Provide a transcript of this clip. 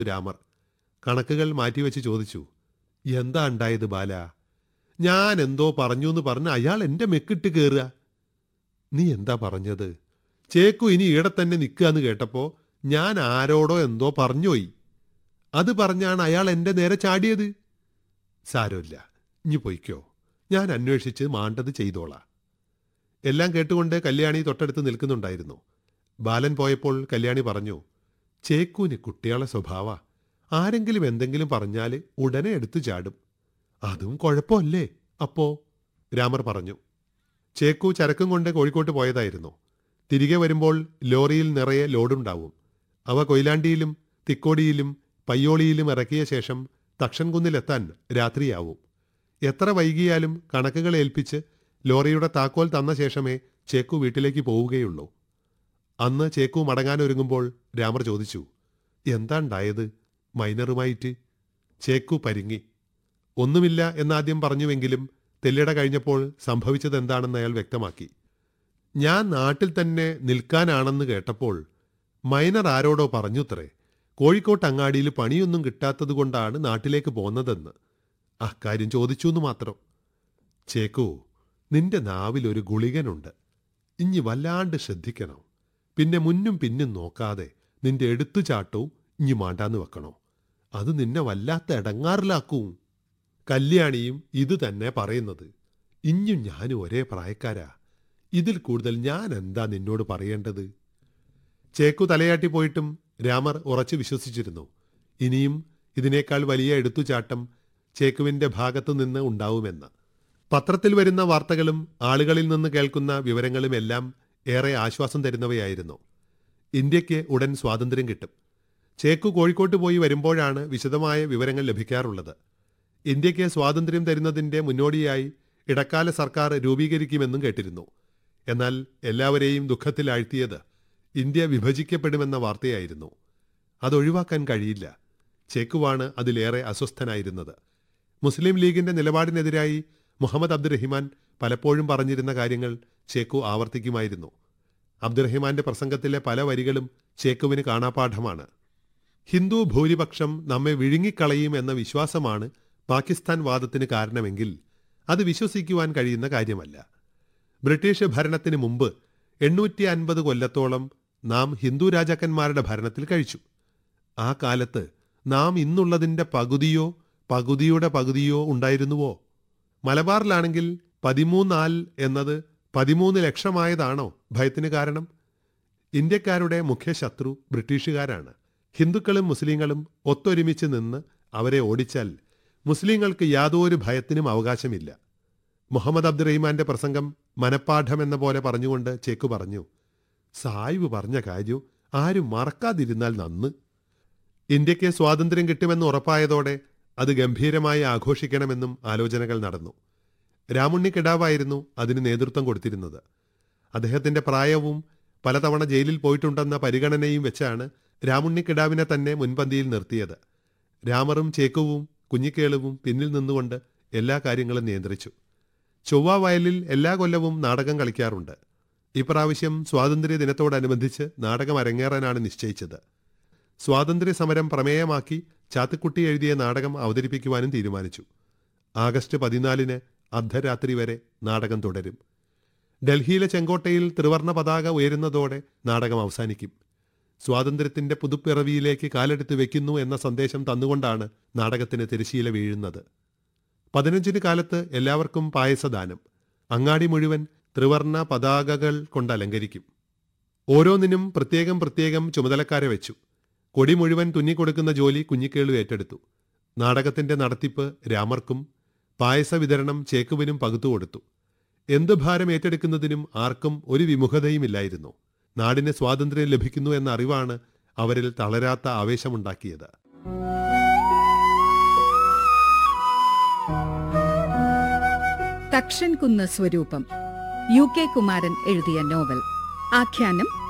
രാമർ കണക്കുകൾ മാറ്റിവെച്ച് ചോദിച്ചു എന്താ ഉണ്ടായത് ബാല ഞാൻ എന്തോ പറഞ്ഞു എന്ന് പറഞ്ഞ് അയാൾ എന്റെ മെക്കിട്ട് കയറുക നീ എന്താ പറഞ്ഞത് ചേക്കു ഇനി ഈടെ തന്നെ നിൽക്കുകയെന്ന് കേട്ടപ്പോ ഞാൻ ആരോടോ എന്തോ പറഞ്ഞുപോയി അത് പറഞ്ഞാണ് അയാൾ എന്റെ നേരെ ചാടിയത് സാരമില്ല ഇനി പൊയ്ക്കോ ഞാൻ അന്വേഷിച്ച് മാണ്ടത് ചെയ്തോളാം എല്ലാം കേട്ടുകൊണ്ട് കല്യാണി തൊട്ടടുത്ത് നിൽക്കുന്നുണ്ടായിരുന്നു ബാലൻ പോയപ്പോൾ കല്യാണി പറഞ്ഞു ചേക്കൂന് കുട്ടികളെ സ്വഭാവ ആരെങ്കിലും എന്തെങ്കിലും പറഞ്ഞാൽ ഉടനെ എടുത്തു ചാടും അതും കുഴപ്പമല്ലേ അപ്പോ രാമർ പറഞ്ഞു ചേക്കു ചരക്കും കൊണ്ട് കോഴിക്കോട്ട് പോയതായിരുന്നു തിരികെ വരുമ്പോൾ ലോറിയിൽ നിറയെ ലോഡുണ്ടാവും അവ കൊയിലാണ്ടിയിലും തിക്കോടിയിലും പയ്യോളിയിലും ഇറക്കിയ ശേഷം തക്ഷൻകുന്നിലെത്താൻ രാത്രിയാവും എത്ര വൈകിയാലും കണക്കുകൾ ഏൽപ്പിച്ച് ലോറിയുടെ താക്കോൽ തന്ന ശേഷമേ ചേക്കു വീട്ടിലേക്ക് പോവുകയുള്ളൂ അന്ന് ചേക്കു മടങ്ങാനൊരുങ്ങുമ്പോൾ രാമർ ചോദിച്ചു എന്താ ഉണ്ടായത് മൈനറുമായിട്ട് ചേക്കു പരിങ്ങി ഒന്നുമില്ല എന്നാദ്യം പറഞ്ഞുവെങ്കിലും തെല്ലിട കഴിഞ്ഞപ്പോൾ സംഭവിച്ചത് എന്താണെന്ന് അയാൾ വ്യക്തമാക്കി ഞാൻ നാട്ടിൽ തന്നെ നിൽക്കാനാണെന്ന് കേട്ടപ്പോൾ മൈനർ ആരോടോ പറഞ്ഞുത്രേ കോഴിക്കോട്ട് അങ്ങാടിയിൽ പണിയൊന്നും കിട്ടാത്തതുകൊണ്ടാണ് നാട്ടിലേക്ക് പോന്നതെന്ന് അക്കാര്യം ചോദിച്ചു എന്ന് മാത്രം ചേക്കു നിന്റെ നാവിൽ ഒരു ഗുളികനുണ്ട് ഇനി വല്ലാണ്ട് ശ്രദ്ധിക്കണം പിന്നെ മുന്നും പിന്നും നോക്കാതെ നിന്റെ എടുത്തുചാട്ടവും ഇനി മാണ്ടാന്ന് വെക്കണോ അത് നിന്നെ വല്ലാത്ത ഇടങ്ങാറിലാക്കും കല്യാണിയും ഇത് തന്നെ പറയുന്നത് ഇഞ്ഞും ഞാനും ഒരേ പ്രായക്കാരാ ഇതിൽ കൂടുതൽ ഞാൻ എന്താ നിന്നോട് പറയേണ്ടത് ചേക്കു തലയാട്ടി പോയിട്ടും രാമർ ഉറച്ചു വിശ്വസിച്ചിരുന്നു ഇനിയും ഇതിനേക്കാൾ വലിയ എടുത്തുചാട്ടം ചേക്കുവിന്റെ ഭാഗത്തു നിന്ന് ഉണ്ടാവുമെന്ന് പത്രത്തിൽ വരുന്ന വാർത്തകളും ആളുകളിൽ നിന്ന് കേൾക്കുന്ന വിവരങ്ങളുമെല്ലാം ഏറെ ആശ്വാസം തരുന്നവയായിരുന്നു ഇന്ത്യക്ക് ഉടൻ സ്വാതന്ത്ര്യം കിട്ടും ചേക്കു കോഴിക്കോട്ട് പോയി വരുമ്പോഴാണ് വിശദമായ വിവരങ്ങൾ ലഭിക്കാറുള്ളത് ഇന്ത്യക്ക് സ്വാതന്ത്ര്യം തരുന്നതിന്റെ മുന്നോടിയായി ഇടക്കാല സർക്കാർ രൂപീകരിക്കുമെന്നും കേട്ടിരുന്നു എന്നാൽ എല്ലാവരെയും ദുഃഖത്തിലാഴ്ത്തിയത് ഇന്ത്യ വിഭജിക്കപ്പെടുമെന്ന വാർത്തയായിരുന്നു അതൊഴിവാക്കാൻ കഴിയില്ല ചേക്കുവാണ് അതിലേറെ അസ്വസ്ഥനായിരുന്നത് മുസ്ലിം ലീഗിന്റെ നിലപാടിനെതിരായി മുഹമ്മദ് അബ്ദുറഹിമാൻ പലപ്പോഴും പറഞ്ഞിരുന്ന കാര്യങ്ങൾ ചേക്കു ആവർത്തിക്കുമായിരുന്നു അബ്ദുറഹിമാന്റെ പ്രസംഗത്തിലെ പല വരികളും ചേക്കുവിന് കാണാപാഠമാണ് ഹിന്ദു ഭൂരിപക്ഷം നമ്മെ വിഴുങ്ങിക്കളയും എന്ന വിശ്വാസമാണ് പാകിസ്ഥാൻ വാദത്തിന് കാരണമെങ്കിൽ അത് വിശ്വസിക്കുവാൻ കഴിയുന്ന കാര്യമല്ല ബ്രിട്ടീഷ് ഭരണത്തിന് മുമ്പ് എണ്ണൂറ്റി അൻപത് കൊല്ലത്തോളം നാം ഹിന്ദു രാജാക്കന്മാരുടെ ഭരണത്തിൽ കഴിച്ചു ആ കാലത്ത് നാം ഇന്നുള്ളതിന്റെ പകുതിയോ പകുതിയുടെ പകുതിയോ ഉണ്ടായിരുന്നുവോ മലബാറിലാണെങ്കിൽ പതിമൂന്നാൽ എന്നത് പതിമൂന്ന് ലക്ഷമായതാണോ ഭയത്തിന് കാരണം ഇന്ത്യക്കാരുടെ മുഖ്യ ശത്രു ബ്രിട്ടീഷുകാരാണ് ഹിന്ദുക്കളും മുസ്ലിങ്ങളും ഒത്തൊരുമിച്ച് നിന്ന് അവരെ ഓടിച്ചാൽ മുസ്ലിങ്ങൾക്ക് യാതൊരു ഭയത്തിനും അവകാശമില്ല മുഹമ്മദ് അബ്ദുറഹിമാന്റെ പ്രസംഗം മനപ്പാഠം എന്ന പോലെ പറഞ്ഞുകൊണ്ട് ചേക്കു പറഞ്ഞു സായിബ് പറഞ്ഞ കാര്യം ആരും മറക്കാതിരുന്നാൽ നന്ന് ഇന്ത്യക്ക് സ്വാതന്ത്ര്യം കിട്ടുമെന്ന് ഉറപ്പായതോടെ അത് ഗംഭീരമായി ആഘോഷിക്കണമെന്നും ആലോചനകൾ നടന്നു രാമുണ്ണി കിടാവായിരുന്നു അതിന് നേതൃത്വം കൊടുത്തിരുന്നത് അദ്ദേഹത്തിന്റെ പ്രായവും പലതവണ ജയിലിൽ പോയിട്ടുണ്ടെന്ന പരിഗണനയും വെച്ചാണ് രാമുണ്ണി കിടാവിനെ തന്നെ മുൻപന്തിയിൽ നിർത്തിയത് രാമറും ചേക്കുവും കുഞ്ഞിക്കേളുവും പിന്നിൽ നിന്നുകൊണ്ട് എല്ലാ കാര്യങ്ങളും നിയന്ത്രിച്ചു ചൊവ്വ വയലിൽ എല്ലാ കൊല്ലവും നാടകം കളിക്കാറുണ്ട് ഇപ്രാവശ്യം സ്വാതന്ത്ര്യ ദിനത്തോടനുബന്ധിച്ച് നാടകം അരങ്ങേറാനാണ് നിശ്ചയിച്ചത് സ്വാതന്ത്ര്യ സമരം പ്രമേയമാക്കി ചാത്തുക്കുട്ടി എഴുതിയ നാടകം അവതരിപ്പിക്കുവാനും തീരുമാനിച്ചു ആഗസ്റ്റ് പതിനാലിന് അർദ്ധരാത്രി വരെ നാടകം തുടരും ഡൽഹിയിലെ ചെങ്കോട്ടയിൽ ത്രിവർണ പതാക ഉയരുന്നതോടെ നാടകം അവസാനിക്കും സ്വാതന്ത്ര്യത്തിന്റെ പുതുപ്പിറവിയിലേക്ക് കാലെടുത്ത് വെക്കുന്നു എന്ന സന്ദേശം തന്നുകൊണ്ടാണ് നാടകത്തിന് തിരശീല വീഴുന്നത് പതിനഞ്ചിന് കാലത്ത് എല്ലാവർക്കും പായസദാനം അങ്ങാടി മുഴുവൻ ത്രിവർണ പതാകകൾ കൊണ്ട് അലങ്കരിക്കും ഓരോന്നിനും പ്രത്യേകം പ്രത്യേകം ചുമതലക്കാരെ വെച്ചു കൊടി മുഴുവൻ തുന്നിക്കൊടുക്കുന്ന ജോലി കുഞ്ഞിക്കേളു ഏറ്റെടുത്തു നാടകത്തിന്റെ നടത്തിപ്പ് രാമർക്കും പായസ വിതരണം ചേക്കുവിനും പകുത്തുകൊടുത്തു എന്ത് ഭാരം ഏറ്റെടുക്കുന്നതിനും ആർക്കും ഒരു വിമുഖതയുമില്ലായിരുന്നു നാടിന് സ്വാതന്ത്ര്യം ലഭിക്കുന്നു എന്ന അറിവാണ് അവരിൽ തളരാത്ത ആവേശമുണ്ടാക്കിയത് തക്ഷൻ കുന്ന് സ്വരൂപം യു കെ കുമാരൻ എഴുതിയ നോവൽ ആഖ്യാനം